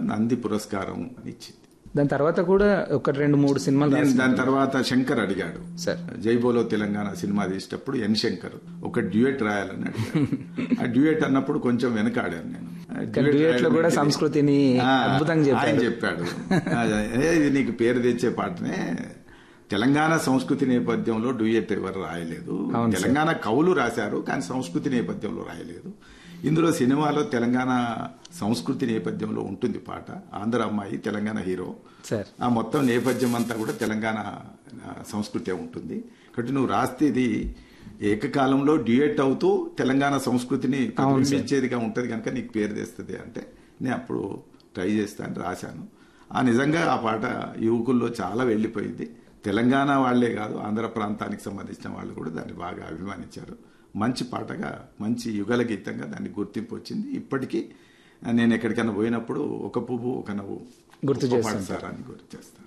నంది పురస్కారం ఇచ్చింది దాని తర్వాత కూడా ఒక రెండు మూడు సినిమాలు నేను రాసి దాని తర్వాత శంకర్ అడిగాడు సార్ జైబోలో తెలంగాణ సినిమా తీసేటప్పుడు ఎన్ శంకర్ ఒక డ్యూయట్ రాయాలని అడిగాడు ఆ డ్యూయట్ అన్నప్పుడు కొంచెం వెనకాడాను నేను ఆ డ్యూయట్ డ్యూయట్ లో కూడా రాయడం సంస్కృతిని ఆ, అద్భుతంగా ఆయన చెప్పారు చెప్పాడు ఏ, ఇది నీకు పేరు తెచ్చే పాటనే తెలంగాణ సంస్కృతి నేపథ్యంలో డ్యూయట్ ఎవరు రాయలేదు అవును సార్. తెలంగాణ కవులు రాశారు కానీ సంస్కృతి నేపథ్యంలో రాయలేదు ఇందులో సినిమాలో తెలంగాణ సంస్కృతి నేపథ్యంలో ఉంటుంది పాట ఆంధ్ర అమ్మాయి తెలంగాణ హీరో సార్ ఆ మొత్తం నేపథ్యం అంతా కూడా తెలంగాణ ఆ, సంస్కృతే ఉంటుంది కాబట్టి నువ్వు రాస్తే ఇది ఏకకాలంలో డ్యూయట్ అవుతూ తెలంగాణ సంస్కృతిని ప్రతిబింబించేదిగా ఉంటది కనుక నీకు పేరు తెస్తుంది అంటే నేను అప్పుడు ట్రై చేస్తాను రాశాను ఆ నిజంగా ఆ పాట యువకుల్లో చాలా వెళ్ళిపోయింది తెలంగాణ వాళ్లే కాదు ఆంధ్ర ప్రాంతానికి సంబంధించిన వాళ్ళు కూడా దాన్ని బాగా అభిమానించారు మంచి పాటగా మంచి యుగల గీతంగా దానికి గుర్తింపు వచ్చింది ఇప్పటికీ నేను ఎక్కడికైనా పోయినప్పుడు ఒక పువ్వు ఒక నవ్వు గుర్తు గొప్ప పాట చేస్తుంటారు. సార్ అని గుర్తు చేస్తాను